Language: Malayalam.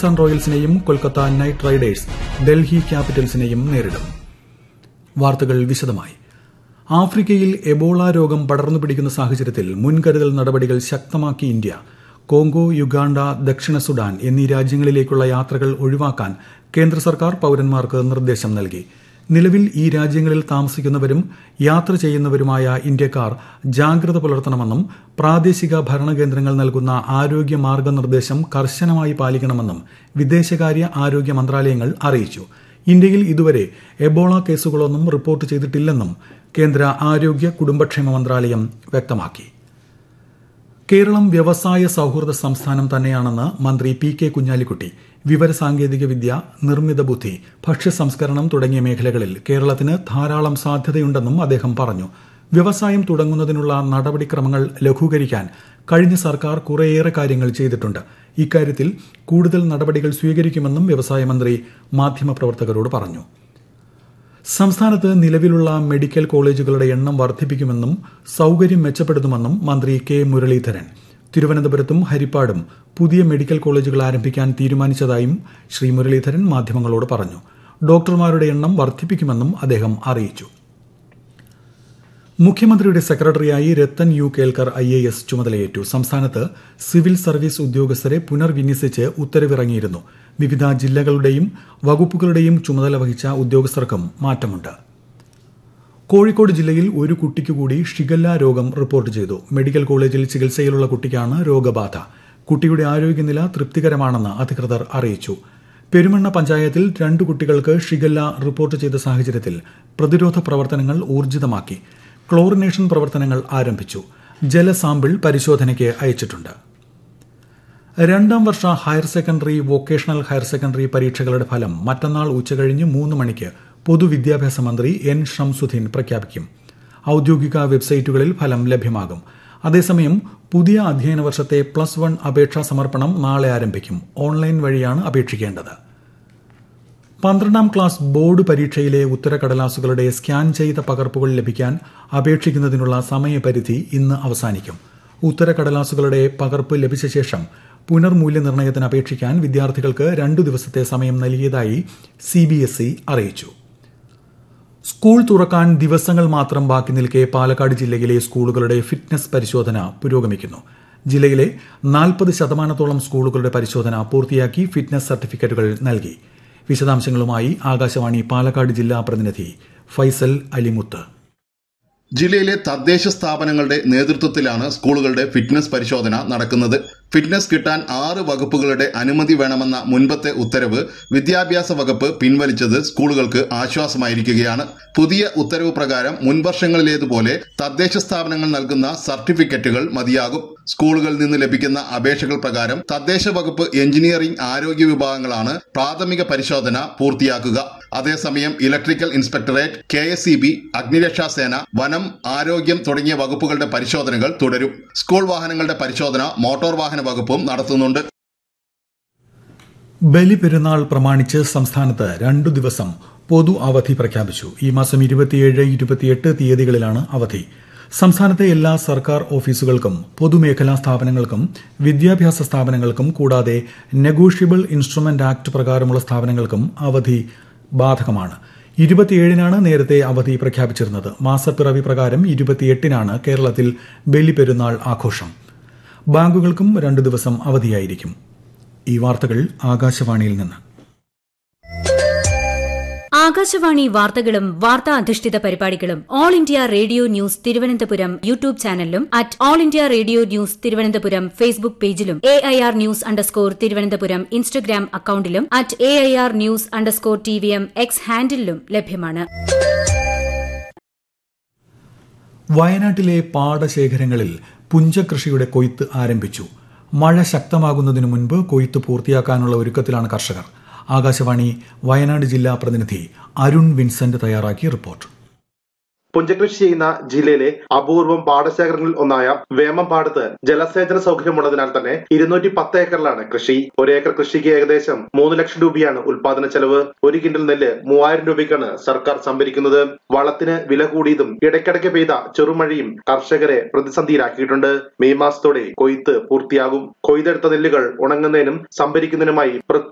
രാജസ്ഥാൻ റോയൽസിനെയും കൊൽക്കത്ത നൈറ്റ് റൈഡേഴ്സ് ഡൽഹി ക്യാപിറ്റൽസിനെയും നേരിടും വാർത്തകൾ വിശദമായി ആഫ്രിക്കയിൽ എബോള രോഗം പടർന്നു പിടിക്കുന്ന സാഹചര്യത്തിൽ മുൻകരുതൽ നടപടികൾ ശക്തമാക്കി ഇന്ത്യ കോങ്കോ യുഗാണ്ട ദക്ഷിണ സുഡാൻ എന്നീ രാജ്യങ്ങളിലേക്കുള്ള യാത്രകൾ ഒഴിവാക്കാൻ കേന്ദ്ര സർക്കാർ പൌരന്മാർക്ക് നിർദ്ദേശം നൽകി നിലവിൽ ഈ രാജ്യങ്ങളിൽ താമസിക്കുന്നവരും യാത്ര ചെയ്യുന്നവരുമായ ഇന്ത്യക്കാർ ജാഗ്രത പുലർത്തണമെന്നും പ്രാദേശിക ഭരണകേന്ദ്രങ്ങൾ നൽകുന്ന ആരോഗ്യ മാർഗനിർദ്ദേശം കർശനമായി പാലിക്കണമെന്നും വിദേശകാര്യ ആരോഗ്യ മന്ത്രാലയങ്ങൾ അറിയിച്ചു ഇന്ത്യയിൽ ഇതുവരെ എബോള കേസുകളൊന്നും റിപ്പോർട്ട് ചെയ്തിട്ടില്ലെന്നും കേന്ദ്ര ആരോഗ്യ കുടുംബക്ഷേമ മന്ത്രാലയം വ്യക്തമാക്കി കേരളം വ്യവസായ സൌഹൃദ സംസ്ഥാനം തന്നെയാണെന്ന് മന്ത്രി പി കെ കുഞ്ഞാലിക്കുട്ടി വിവരസാങ്കേതിക വിദ്യ നിർമ്മിത ബുദ്ധി ഭക്ഷ്യ സംസ്കരണം തുടങ്ങിയ മേഖലകളിൽ കേരളത്തിന് ധാരാളം സാധ്യതയുണ്ടെന്നും അദ്ദേഹം പറഞ്ഞു വ്യവസായം തുടങ്ങുന്നതിനുള്ള നടപടിക്രമങ്ങൾ ലഘൂകരിക്കാൻ കഴിഞ്ഞ സർക്കാർ കുറേയേറെ കാര്യങ്ങൾ ചെയ്തിട്ടുണ്ട് ഇക്കാര്യത്തിൽ കൂടുതൽ നടപടികൾ സ്വീകരിക്കുമെന്നും വ്യവസായ മന്ത്രി മാധ്യമപ്രവർത്തകരോട് പറഞ്ഞു സംസ്ഥാനത്ത് നിലവിലുള്ള മെഡിക്കൽ കോളേജുകളുടെ എണ്ണം വർദ്ധിപ്പിക്കുമെന്നും സൌകര്യം മെച്ചപ്പെടുത്തുമെന്നും മന്ത്രി കെ മുരളീധരൻ തിരുവനന്തപുരത്തും ഹരിപ്പാടും പുതിയ മെഡിക്കൽ കോളേജുകൾ ആരംഭിക്കാൻ തീരുമാനിച്ചതായും ശ്രീ മുരളീധരൻ മാധ്യമങ്ങളോട് പറഞ്ഞു ഡോക്ടർമാരുടെ എണ്ണം വർദ്ധിപ്പിക്കുമെന്നും അദ്ദേഹം അറിയിച്ചു മുഖ്യമന്ത്രിയുടെ സെക്രട്ടറിയായി Rathan U Kelkar I A S ചുമതലയേറ്റു സംസ്ഥാനത്ത് സിവിൽ സർവീസ് ഉദ്യോഗസ്ഥരെ പുനർവിന്യസിച്ച് ഉത്തരവിറങ്ങിയിരുന്നു വിവിധ ജില്ലകളുടെയും വകുപ്പുകളുടെയും ചുമതല വഹിച്ച ഉദ്യോഗസ്ഥർക്കും മാറ്റമുണ്ട് കോഴിക്കോട് ജില്ലയിൽ ഒരു കുട്ടിക്ക് കൂടി ഷിഗല്ല രോഗം റിപ്പോർട്ട് ചെയ്തു മെഡിക്കൽ കോളേജിൽ ചികിത്സയിലുള്ള കുട്ടിക്കാണ് രോഗബാധ കുട്ടിയുടെ ആരോഗ്യനില തൃപ്തികരമാണെന്ന് അധികൃതർ അറിയിച്ചു പെരുമണ്ണ പഞ്ചായത്തിൽ രണ്ടു കുട്ടികൾക്ക് ഷിഗല്ല റിപ്പോർട്ട് ചെയ്ത സാഹചര്യത്തിൽ പ്രതിരോധ പ്രവർത്തനങ്ങൾ ഊർജിതമാക്കി ക്ലോറിനേഷൻ പ്രവർത്തനങ്ങൾ ആരംഭിച്ചു ജലസാമ്പിൾ പരിശോധനയ്ക്ക് അയച്ചിട്ടുണ്ട് രണ്ടാം വർഷ higher secondary vocational higher secondary പരീക്ഷകളുടെ ഫലം മറ്റന്നാൾ ഉച്ചകഴിഞ്ഞ് മൂന്ന് മണിക്ക് പൊതുവിദ്യാഭ്യാസ മന്ത്രി എൻ ഷംസുദ്ദീൻ പ്രഖ്യാപിക്കും ഔദ്യോഗിക വെബ്സൈറ്റുകളിൽ ഫലം ലഭ്യമാകും അതേസമയം പുതിയ അധ്യയന വർഷത്തെ പ്ലസ് വൺ അപേക്ഷാ സമർപ്പണം നാളെ ആരംഭിക്കും ഓൺലൈൻ വഴിയാണ് അപേക്ഷിക്കേണ്ടത് പന്ത്രണ്ടാം ക്ലാസ് ബോർഡ് പരീക്ഷയിലെ ഉത്തരക്കടലാസുകളുടെ സ്കാൻ ചെയ്ത പകർപ്പുകൾ ലഭിക്കാൻ അപേക്ഷിക്കുന്നതിനുള്ള സമയപരിധി ഇന്ന് അവസാനിക്കും ഉത്തരക്കടലാസുകളുടെ പകർപ്പ് ലഭിച്ച ശേഷം പുനർമൂല്യനിർണ്ണയത്തിന് അപേക്ഷിക്കാൻ വിദ്യാർത്ഥികൾക്ക് രണ്ടു ദിവസത്തെ സമയം നൽകിയതായി സിബിഎസ്ഇ അറിയിച്ചു സ്കൂൾ തുറക്കാൻ ദിവസങ്ങൾ മാത്രം ബാക്കി നിൽക്കെ പാലക്കാട് ജില്ലയിലെ സ്കൂളുകളുടെ ഫിറ്റ്നസ് പരിശോധന പുരോഗമിക്കുന്നു ജില്ലയിലെ നാൽപ്പത് ശതമാനത്തോളം സ്കൂളുകളുടെ പരിശോധന പൂർത്തിയാക്കി ഫിറ്റ്നസ് സർട്ടിഫിക്കറ്റുകൾ നൽകി വിശദാംശങ്ങളുമായി ആകാശവാണി പാലക്കാട് ജില്ലാ പ്രതിനിധി ഫൈസൽ അലിമുത്ത് ജില്ലയിലെ തദ്ദേശ സ്ഥാപനങ്ങളുടെ നേതൃത്വത്തിലാണ് സ്കൂളുകളുടെ ഫിറ്റ്നസ് പരിശോധന നടക്കുന്നത് ഫിറ്റ്നസ് കിട്ടാൻ ആറ് വകുപ്പുകളുടെ അനുമതി വേണമെന്ന മുൻപത്തെ ഉത്തരവ് വിദ്യാഭ്യാസ വകുപ്പ് പിൻവലിച്ചത് സ്കൂളുകൾക്ക് ആശ്വാസമായിരിക്കുകയാണ് പുതിയ ഉത്തരവ് പ്രകാരം മുൻവർഷങ്ങളിലേതുപോലെ തദ്ദേശ സ്ഥാപനങ്ങൾ നൽകുന്ന സർട്ടിഫിക്കറ്റുകൾ മതിയാകും സ്കൂളുകളിൽ നിന്ന് ലഭിക്കുന്ന അപേക്ഷകൾ പ്രകാരം തദ്ദേശ വകുപ്പ് എഞ്ചിനീയറിംഗ് ആരോഗ്യ വിഭാഗങ്ങളാണ് പ്രാഥമിക പരിശോധന പൂർത്തിയാക്കുക അതേസമയം electrical inspectorate K S E B അഗ്നിരക്ഷാസേന വനം ആരോഗ്യം തുടങ്ങിയ വകുപ്പുകളുടെ പരിശോധനകൾ തുടരും സ്കൂൾ വാഹനങ്ങളുടെ പരിശോധന മോട്ടോർ വാഹന വകുപ്പും നടത്തുന്നുണ്ട് ബലിപെരുന്നാൾ പ്രമാണിച്ച് സംസ്ഥാനത്ത് രണ്ടു ദിവസം പൊതു അവധി പ്രഖ്യാപിച്ചു ഈ മാസം ഇരുപത്തിയേഴ് ഇരുപത്തിയെട്ട് തീയതികളിലാണ് അവധി സംസ്ഥാനത്തെ എല്ലാ സർക്കാർ ഓഫീസുകൾക്കും പൊതുമേഖലാ സ്ഥാപനങ്ങൾക്കും വിദ്യാഭ്യാസ സ്ഥാപനങ്ങൾക്കും കൂടാതെ നെഗോഷ്യബിൾ ഇൻസ്ട്രുമെന്റ് ആക്ട് പ്രകാരമുള്ള സ്ഥാപനങ്ങൾക്കും അവധി ബാധകമാണ് ഇരുപത്തിയേഴിനാണ് നേരത്തെ അവധി പ്രഖ്യാപിച്ചിരുന്നത് മാസപ്പിറവി പ്രകാരം ഇരുപത്തിയെട്ടിനാണ് കേരളത്തിൽ ബലിപെരുന്നാൾ ആഘോഷം ബാങ്കുകൾക്കും രണ്ടു ദിവസം അവധിയായിരിക്കും ഈ വാർത്തകൾ ആകാശവാണിയിൽ നിന്ന് ആകാശവാണി വാർത്തകളും വാർത്താ അധിഷ്ഠിത പരിപാടികളും All India Radio news Thiruvananthapuram YouTube ചാനലിലും at All India Radio news Thiruvananthapuram Facebook പേജിലും A I R news underscore Thiruvananthapuram Instagram അക്കൌണ്ടിലും at A I R news underscore T V M X ഹാൻഡിലും ലഭ്യമാണ് വയനാട്ടിലെ പാടശേഖരങ്ങളിൽ പുഞ്ചകൃഷിയുടെ കൊയ്ത്ത് ആരംഭിച്ചു മഴ ശക്തമാകുന്നതിനു മുൻപ് കൊയ്ത്ത് പൂർത്തിയാക്കാനുള്ള ഒരുക്കത്തിലാണ് കർഷകർ ആകാശവാണി വയനാട് ജില്ലാ പ്രതിനിധി അരുൺ വിൻസെന്റ് തയ്യാറാക്കിയ റിപ്പോർട്ട് പുഞ്ചകൃഷി ചെയ്യുന്ന ജില്ലയിലെ അപൂർവം പാടശേഖരങ്ങളിൽ ഒന്നായ വേമമ്പാടത്ത് ജലസേചന സൗകര്യമുള്ളതിനാൽ തന്നെ ഇരുന്നൂറ്റി പത്ത് ഏക്കറിലാണ് കൃഷി ഒരു ഏക്കർ കൃഷിക്ക് ഏകദേശം മൂന്ന് ലക്ഷം രൂപയാണ് ഉൽപാദന ചെലവ് ഒരു കിൻഡൽ നെല്ല് മൂവായിരം രൂപയ്ക്കാണ് സർക്കാർ സംഭരിക്കുന്നത് വളത്തിന് വില കൂടിയതും ഇടയ്ക്കിടയ്ക്ക് പെയ്ത ചെറുമഴയും കർഷകരെ പ്രതിസന്ധിയിലാക്കിയിട്ടുണ്ട് മെയ് മാസത്തോടെ കൊയ്ത്ത് പൂർത്തിയാകും കൊയ്തെടുത്ത നെല്ലുകൾ ഉണങ്ങുന്നതിനും സംഭരിക്കുന്നതിനുമായി